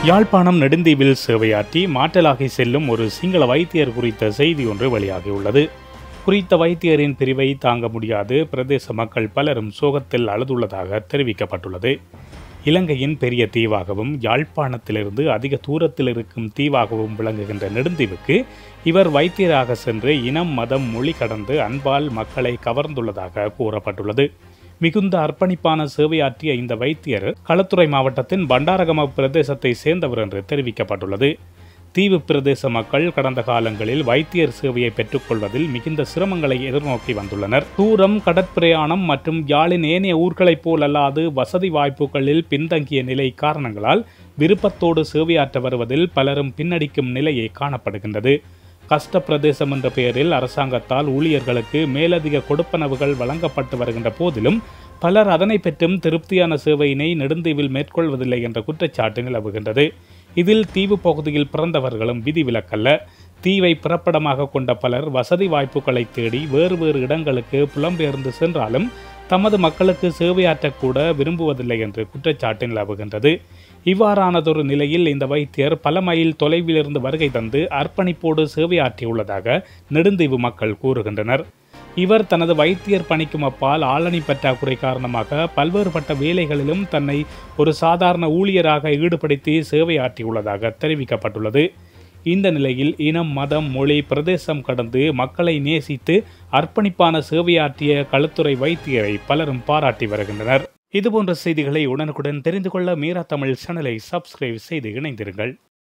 யாழ்ப்பாணம் நெடுந்தீவில் சேவையாற்றி மாற்றலாகி செல்லும் ஒரு சிங்கள வைத்தியர் குறித்த செய்தி ஒன்று வெளியாகியுள்ளது குறித்த வைத்தியரின் பிரிவை தாங்க முடியாது பிரதேச மக்கள் பலரும் சோகத்தில் அழுதுள்ளதாக தெரிவிக்கப்பட்டுள்ளது இலங்கையின் பெரிய தீவாகவும் யாழ்ப்பாணத்திலிருந்து அதிக தூரத்தில் இருக்கும் தீவாகவும் விளங்குகின்ற நெடுந்தீவுக்கு இவர் வைத்தியராக சென்று இனம் மதம் மொழி கடந்து அன்பால் மக்களை கவர்ந்துள்ளதாக கூறப்பட்டுள்ளது மிகுந்த அர்ப்பணிப்பான சேவையாற்றிய இந்த வைத்தியர் களத்துறை மாவட்டத்தின் பண்டாரகம பிரதேசத்தை சேர்ந்தவர் என்று தெரிவிக்கப்பட்டுள்ளது தீவு பிரதேச மக்கள் கடந்த காலங்களில் வைத்தியர் சேவையை பெற்றுக்கொள்வதில் மிகுந்த சிரமங்களை எதிர்நோக்கி வந்துள்ளனர் தூரம் கடற்பிரயாணம் மற்றும் யாழின் ஏனைய ஊர்களைப் போல் அல்லாது வசதி வாய்ப்புகளில் பின்தங்கிய நிலை காரணங்களால் விருப்பத்தோடு சேவையாற்ற வருவதில் பலரும் பின்னடிக்கும் நிலையே காணப்படுகின்றது கஷ்ட பிரதேசம் என்ற பெயரில் அரசாங்கத்தால் ஊழியர்களுக்கு மேலதிக கொடுப்பனவுகள் வழங்கப்பட்டு வருகின்ற போதிலும் பலர் அதனை பெற்றும் திருப்தியான சேவையினை நெடுந்தீவில் மேற்கொள்வதில்லை என்ற குற்றச்சாட்டு நிலவுகின்றது இதில் தீவு பகுதியில் பிறந்தவர்களும் விதிவிலக்கல்ல தீவை பிறப்பிடமாக கொண்ட பலர் வசதி வாய்ப்புகளை தேடி வேறு வேறு இடங்களுக்கு புலம்பெயர்ந்து சென்றாலும் தமது மக்களுக்கு சேவையாற்றக்கூட விரும்புவதில்லை என்று குற்றச்சாட்டு நிலவுகின்றது இவ்வாறானதொரு நிலையில் இந்த வைத்தியர் பல மைல் தொலைவிலிருந்து வருகை தந்து அர்ப்பணிப்போடு சேவையாற்றியுள்ளதாக நெடுந்தீவு மக்கள் கூறுகின்றனர் இவர் தனது வைத்தியர் பணிக்கும் அப்பால் ஆளணி பற்றாக்குறை காரணமாக பல்வேறுபட்ட வேலைகளிலும் தன்னை ஒரு சாதாரண ஊழியராக ஈடுபடுத்தி சேவையாற்றியுள்ளதாக தெரிவிக்கப்பட்டுள்ளது இந்த நிலையில் இனம் மதம் மொழி பிரதேசம் கடந்து மக்களை நேசித்து அர்ப்பணிப்பான சேவையாற்றிய களுத்துறை வைத்தியரை பலரும் பாராட்டி வருகின்றனர் இதுபோன்ற செய்திகளை உடனுக்குடன் தெரிந்து கொள்ள மீரா தமிழ் சேனலை சப்ஸ்கிரைப் செய்து இணைந்திருங்கள்